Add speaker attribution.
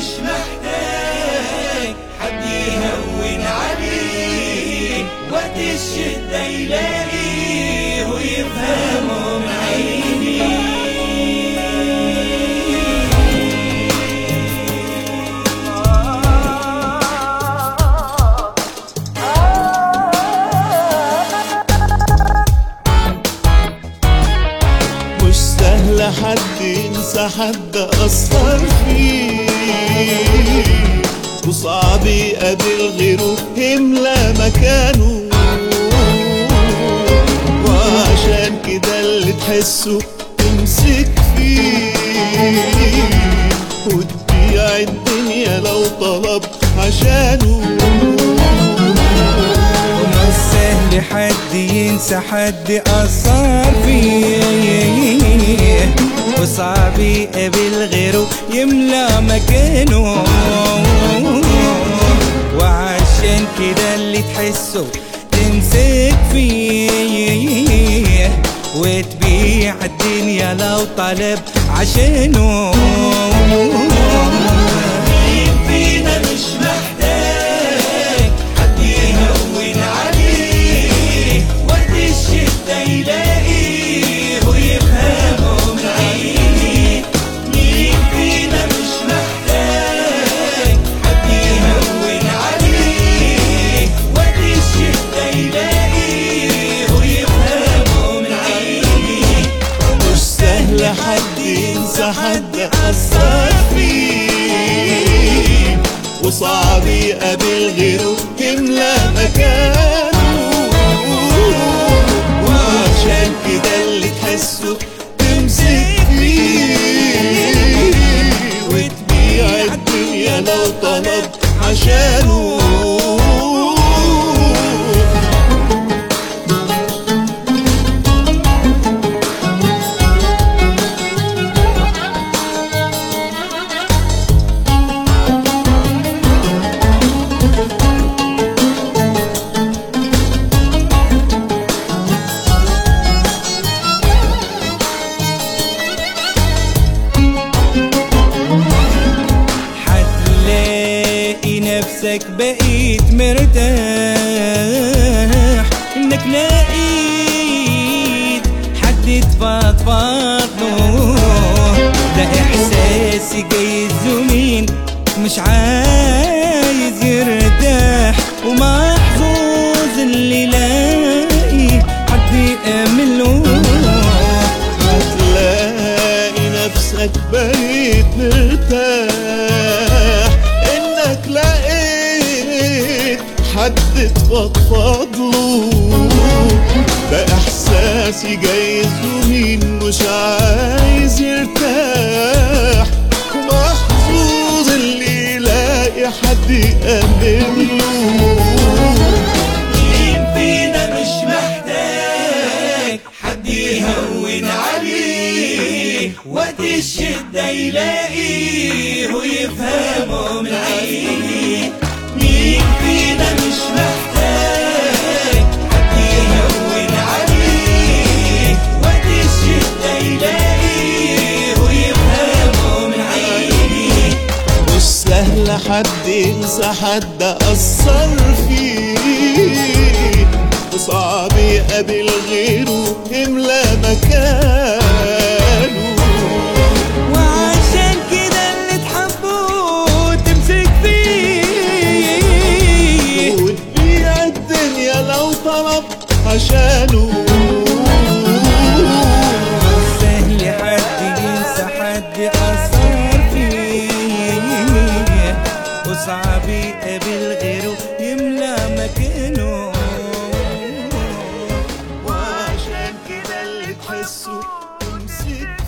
Speaker 1: محتاج حد يهون عليه وقت الشدة يلاقيه ويفهمه من عيني
Speaker 2: مش سهل حد ينسى حد أثر فيه وصعب يقابل غيره يملى مكانه وعشان كده اللي تحسه تمسك فيه وتبيع الدنيا لو طلب عشانه
Speaker 1: ومش سهل حد ينسى حد أثر فيه وصعب يقابل غيره يملى مكانه وعشان كده اللي تحسه تمسك فيه وتبيع الدنيا لو طلب عشانه مين فينا مش محتاج حد يهون عليه وقت الشدة يلاقيه ويفهمه من عينيه مين فينا مش محتاج حد يهون عليه وقت الشدة يلاقيه ويفهمه من عينيه
Speaker 2: مش سهل حد ينسى حد أثر فيه وصعب يقابل غيره يملى مكانه وعشان كده اللي تحسه تمسك فيه وتبيع الدنيا لو طلب عشانه
Speaker 1: حتلاقي نفسك بقيت مرتاح انك لقيت حد تفضفض له ده احساسي جايز ومين مش عايز يرتاح ومحظوظ اللي لاقي حد يأمن له
Speaker 2: هتلاقي نفسك بقيت مرتاح انك لقيت حد تفضفض له ده احساسي جايز ومين مش عايز يرتاح محظوظ اللي يلاقي حد يأمن له
Speaker 1: مين فينا مش محتاج حد يهون عليه وقت الشدة يلاقيه ويفهمه من عينيه مين فينا مش محتاج حد يهون عليه وقت الشدة يلاقيه ويفهمه من عينيه
Speaker 2: مش سهل حد ينسى حد أثر فيه وصعب يقابل غيره يملى مكانه
Speaker 1: وعشان كده اللي تحبه تمسك فيه
Speaker 2: وتبيع الدنيا لو طلب عشانه
Speaker 1: سهل حد ينسى حد أثر فيه وصعب يقابل غيره يملى مكانه
Speaker 2: وعشان كده اللي تحسه تمسك